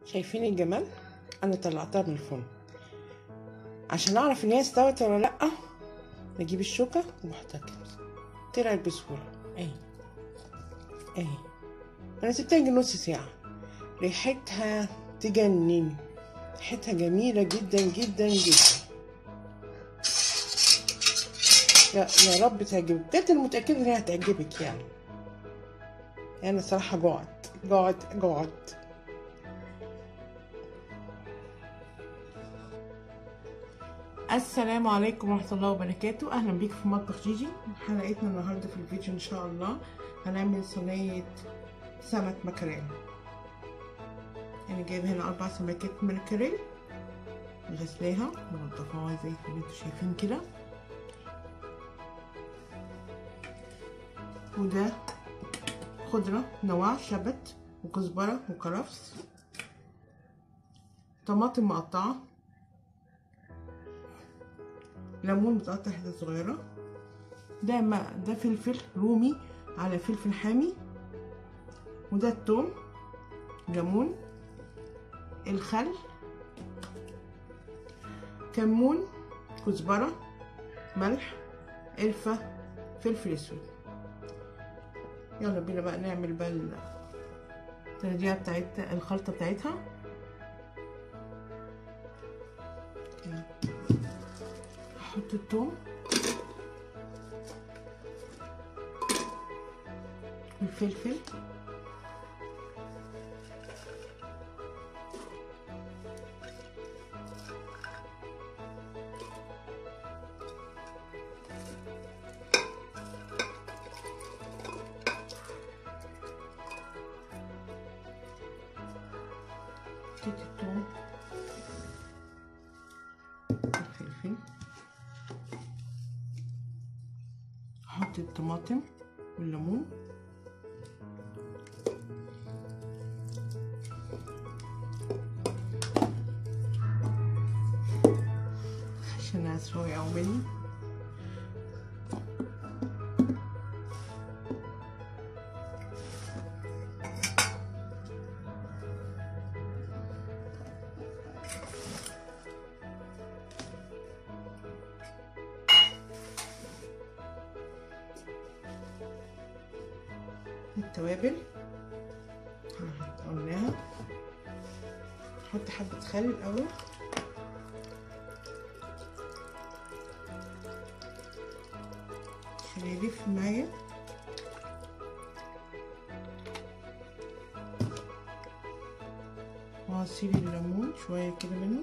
شايفين الجمال انا طلعتها من الفرن عشان اعرف ان هي استوت ولا لا بجيب الشوكه وبحطها كده طلعت بسهوله اهي اهي انا سبتها يجي نص ساعه ريحتها تجنن ريحتها جميله جدا جدا جدا يا يا رب تعجبك بجد انا متاكده ان هي هتعجبك يعني انا صراحه جوعت جوعت جوعت السلام عليكم ورحمة الله وبركاته أهلا بيك في مطبخ جيجي حلقتنا النهاردة في الفيديو إن شاء الله هنعمل صينية سمك مكريل أنا جايبة هنا أربع سمكات مكريل غسلاها منضفاها زي ما انتوا شايفين كده وده خضرة نوع شبت وكزبرة وكرفس طماطم مقطعة ليمون متقطع حتت صغيرة ده ما ده فلفل رومي على فلفل حامي وده التوم ليمون الخل كمون كزبرة ملح قرفة فلفل اسود يلا بينا بقى نعمل بقى الترجيعة بتاعتها الخلطة بتاعتها احط الثوم والفلفل حطيت الثوم الفلفل احط الطماطم والليمون عشان اسوي او مني التوابل قلناها نحط حبة خل الأول عشان يلف معايا وعصير الليمون شوية كده منه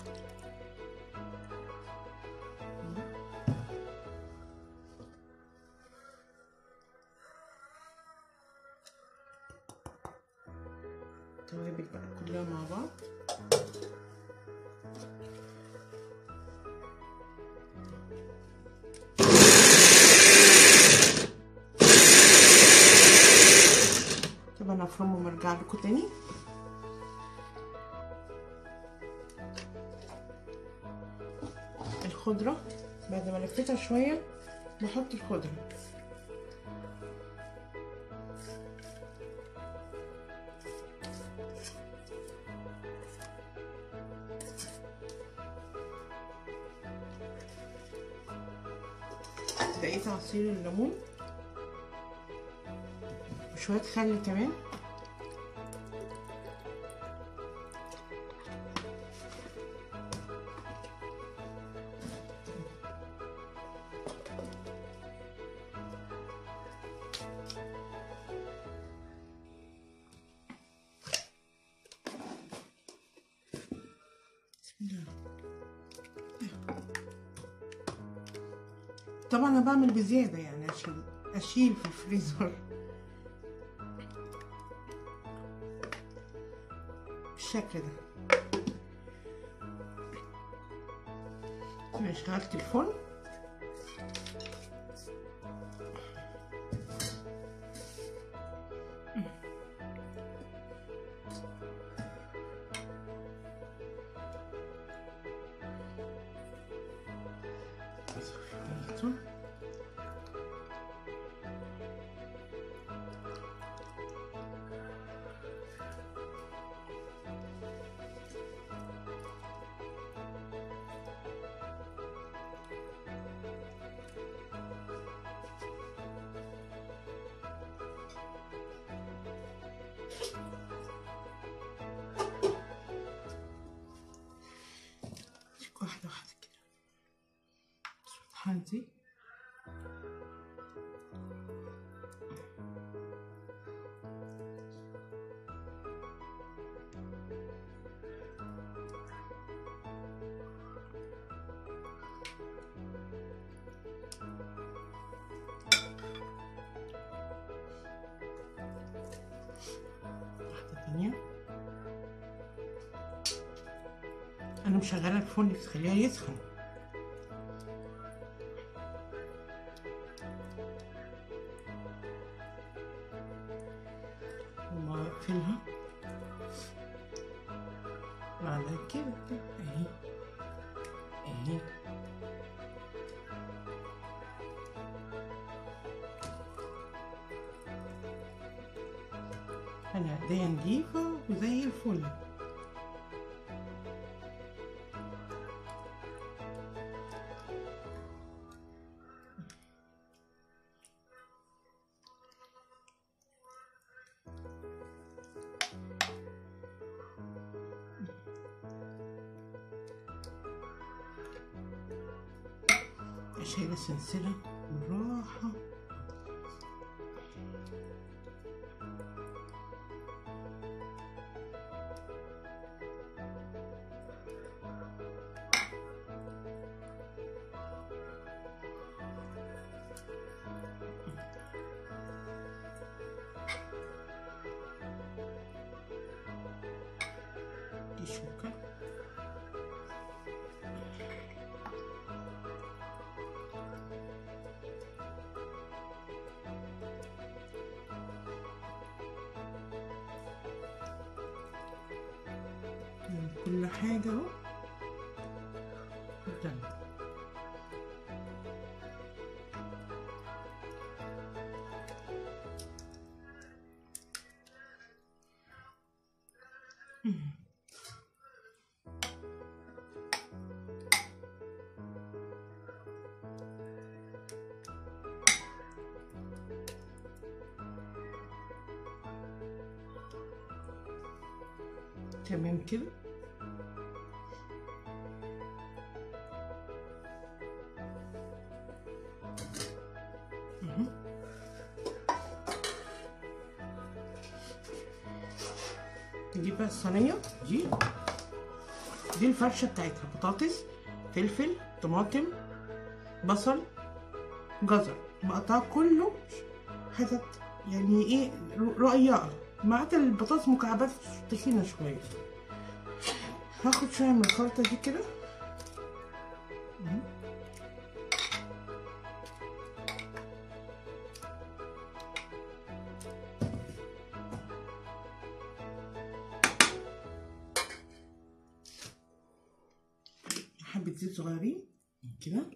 التوابل بقى كلها مع بعض طبعا افرمهم وارجع لكم تاني الخضرة بعد ما لفيتها شوية بحط الخضرة بقيت عصير الليمون وشوية خل كمان طبعا انا بعمل بزياده يعني عشان اشيل في الفريزر بالشكل ده انا شغلت الفرن انتي واحدة تانية أنا مشغلة الفرن تخليها يسخن وأقفلها بعد كده أهي أهي أنا ايديا نضيفة وزي الفل أشيل السلسلة بالراحة دي شوكة من كل حاجة اهو قدام تمام كده مهم. نجيب بقى الصينية دي دي الفرشة بتاعتها بطاطس فلفل طماطم بصل جزر مقطعة كله حتت يعني ايه رقيقة ما عدا البطاطس مكعبات تخينة شوية هاخد شوية من الخلطة دي كده مهم. حبة زيت صغيرين كده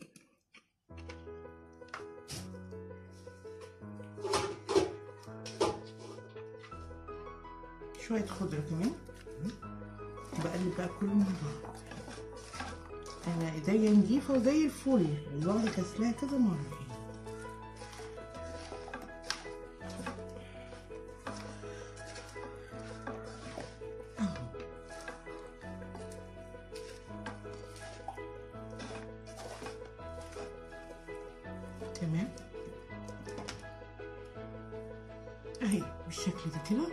شوية خضرة كمان بقلب بقى كله مع بعض أنا إيديا نضيفة وزي الفل والله غسلاها كذا مرة أهو. تمام اهي بالشكل ده كده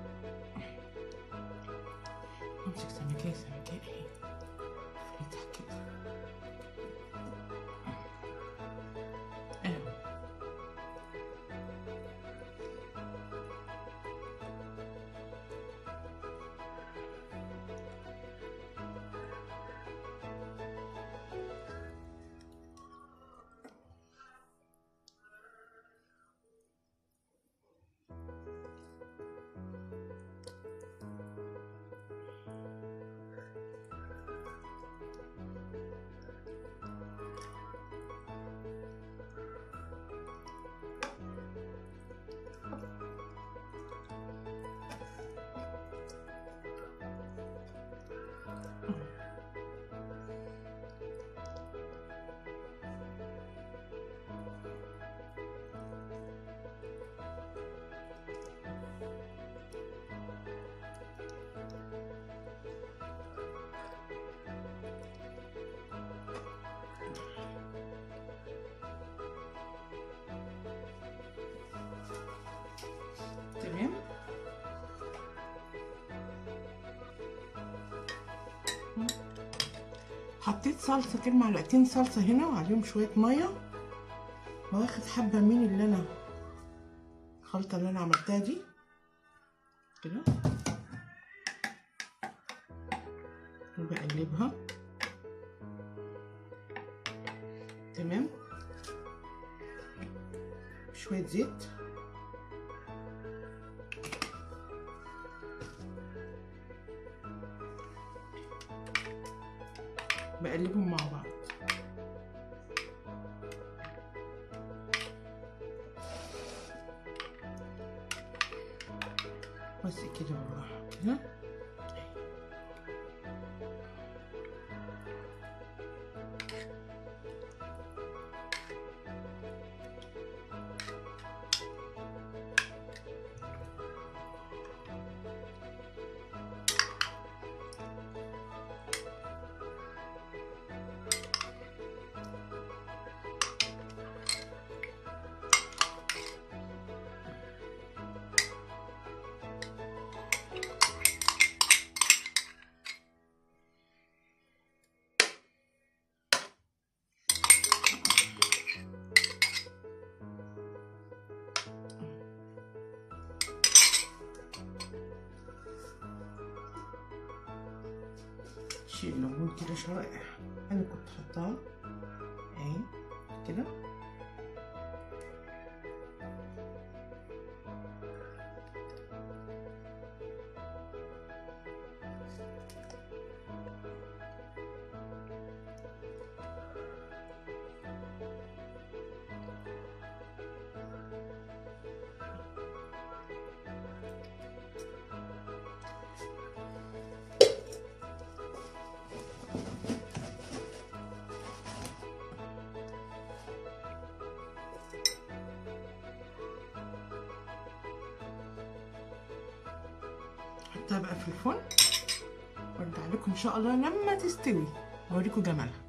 امسك سمكية سمكية اهي افردها كده اهو حطيت صلصه كده معلقتين صلصه هنا وعليهم شويه ميه واخد حبه من اللي انا الخلطه اللي انا عملتها دي كده وبقلبها تمام شويه زيت بقلبهم مع بعض بس كده بالراحة كده شيل الليمون كده شرائح انا كنت حطاه اهي كده حطها بقى في الفرن وارجع لكم ان شاء الله لما تستوي اوريكم جمالها